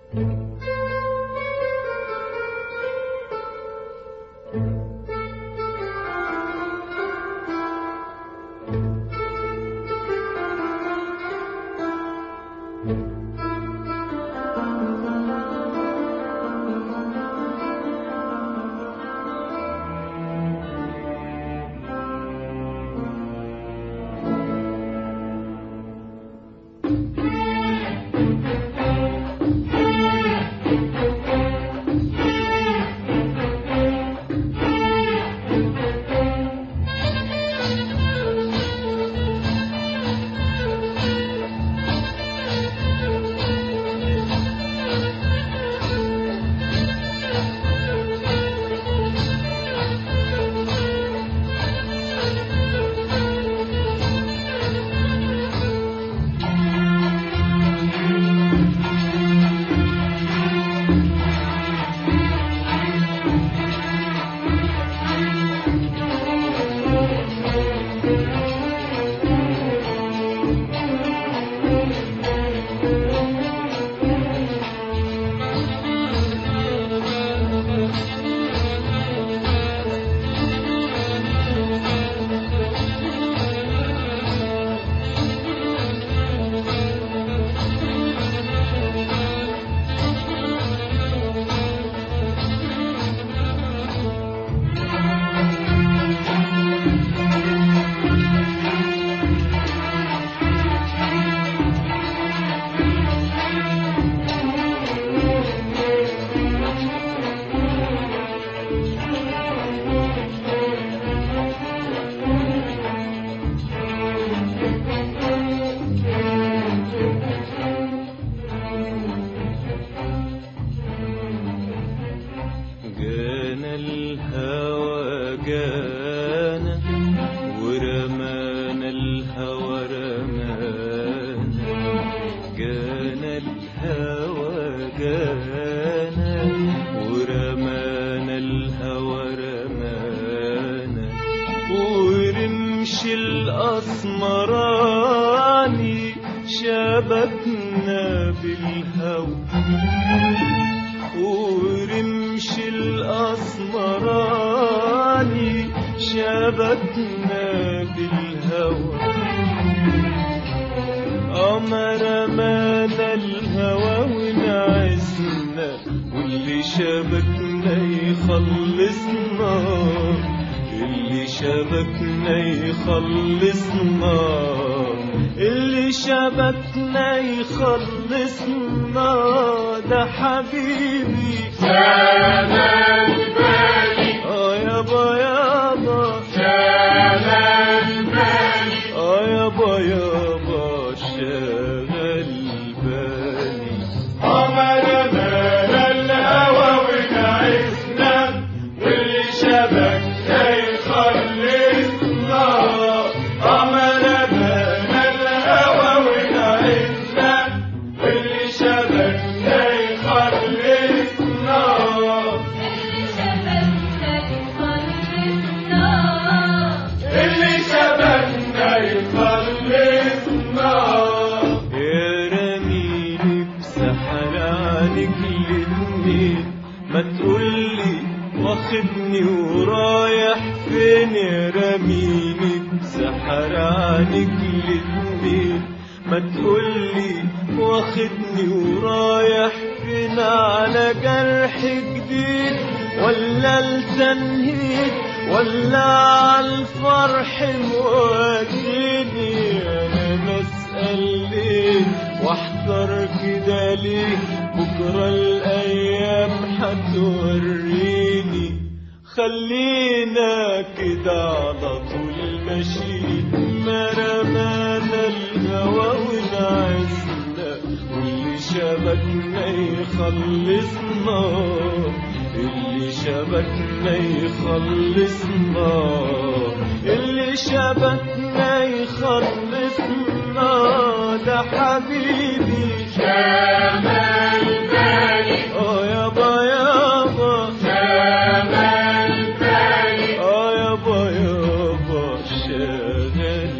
جانا الهوى جانا ورمانا الهوى رمانا جانا الهوى جانا ورمانا الهوى رمانا ورمش الأسمراني شبكنا بالهوى ورمش الأسمراني شبكنا بالهوى أمر مانا الهوى ونعسنا واللي شبكنا يخلصنا اللي شبكنا يخلصنا اللي شبكنا يخلصنا ده حبيبي شمال بالي اه يابا يابا شمال بالي اه يابا يابا شغل بالي عمر مال الهوى ونعسنا واللي شبكنا يخلصنا عمر مال الهوى ونعسنا واللي شبكنا يخلصنا اللي شبكنا يخلصنا يا رميني بسحر عليك الاتنين ما تقولي واخدني ورايح فين يا رميني بسحر عليك الاتنين ما تقولي واخدني ورايح فين على جرح جديد ولا التنهيد ولا عالفرح موديني انا بسأل ليه واحضر كده ليه بكرة الايام هتوريني خلينا كده على طول ماشيين ما رمانا الهوى ونعسنا واللي شبكنا يخلصنا اللي شبكنا يخلصنا اللي شبكنا يخلصنا ده حبيبي شمال بالي اه يابا يابا شمال بالي اه يابا يابا شغل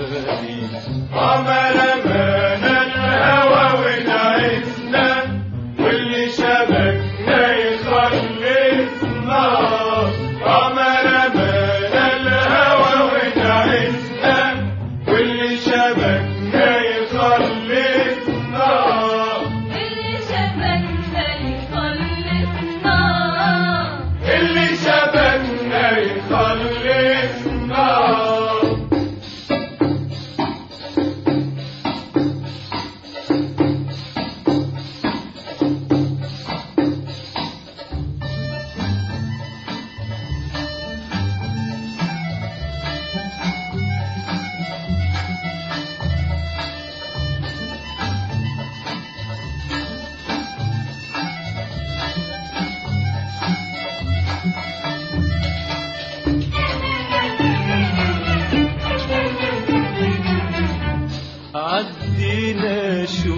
بالي عمر مال الهوى ونعسنا عدينا شو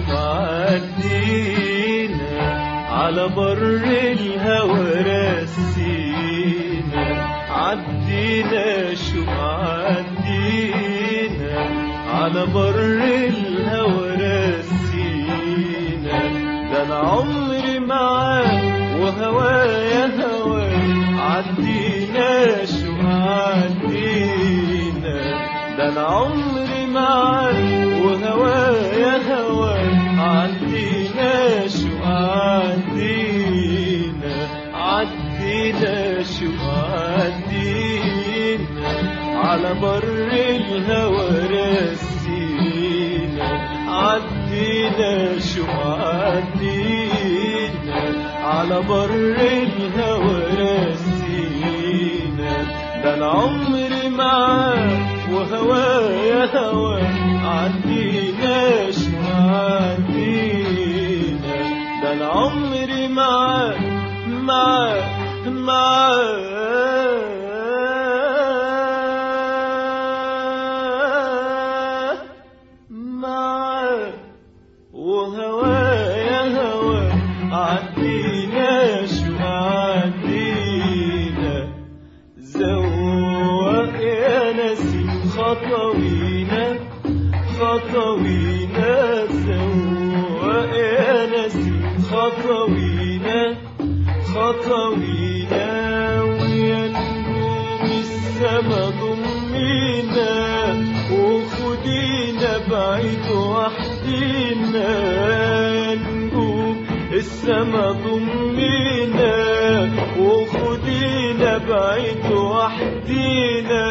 عدينا على بر الهوى رسينا عدينا شو عدينا على بر الهوى رسينا ده انا عمري معاك وهوايا هواك عدينا شو عدينا ده انا عمري معاك وهوايا هواك عدينا شو عدينا عدينا شو عدينا على بر الهوى رسينا عدينا شو عدينا على بر الهوى رسينا ده انا عمري معاك وهوايا هوا عدينا شو عدينا ده انا عمري معاك معاك معاك معاك وهوايا هوا عدينا شو عدينا زوق يا نسيم خطوينا خطوينا زوق يا نسيم خطوينا خطوينا ويا نجوم السما ضمينا وخدينا بعيد وحدينا نجوم السما ضمينا وخدينا بعيد وحدينا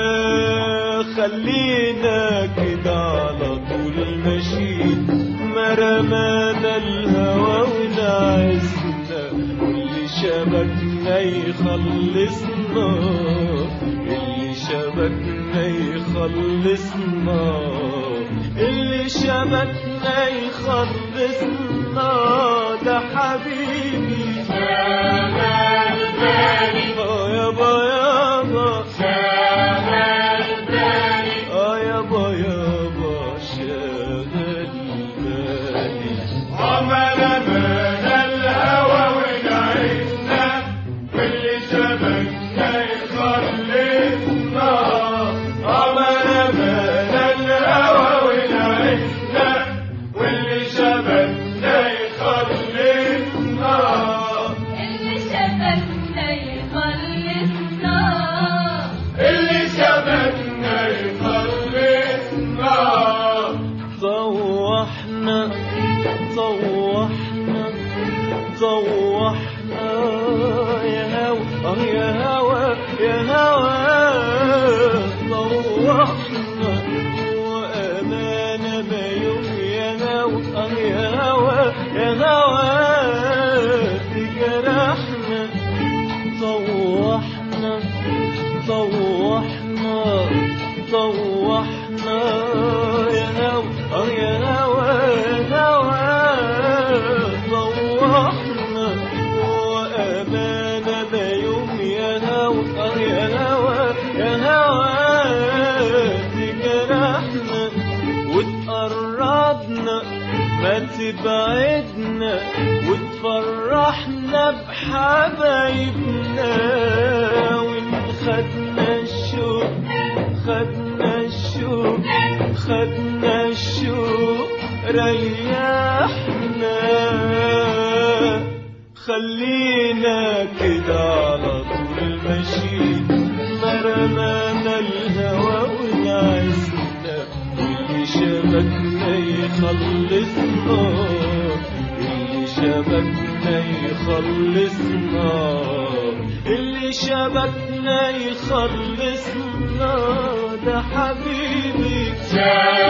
خلينا كده على طول ماشيين ما رمانا الهوى ونعزنا واللي شبكنا يخلصنا اللي شبكنا يخلصنا اللي شبكنا يخلصنا ده حبيبي شغال بالي اه يابا يابا شغال بالي اه يابا يابا شغل بالي عمل من الهوى ونعيشنا واللي شبكنا يخلصنا عمل من الهوى ونعيشنا واللي شبكنا يخلصنا اللي شبكنا يخلصنا اللي شبكنا يخلصنا طوحنا طوحنا طوحنا يا هوا اه يا هوا يا هوا طوحنا وأمانة ما يوم يا هوا اه يا هوا يا هوا تجرحنا طوحنا طوحنا طوحنا يا هوا اه يا هوا يا هوا طوحنا وأمانة ما يوم يا هوا اه يا هوا يا هوا تجرحنا وتقربنا ما تبعدنا وتفرحنا بحبايبنا وإن خدنا الشوق خدنا الشوق خدنا الشوق ريحنا خلينا كده على طول ماشيين ما رمانا الهوى ونعزنا واللي شبكنا يخلصنا اللي شبكنا يخلصنا اللي شبكنا يخلصنا ده حبيبي شغال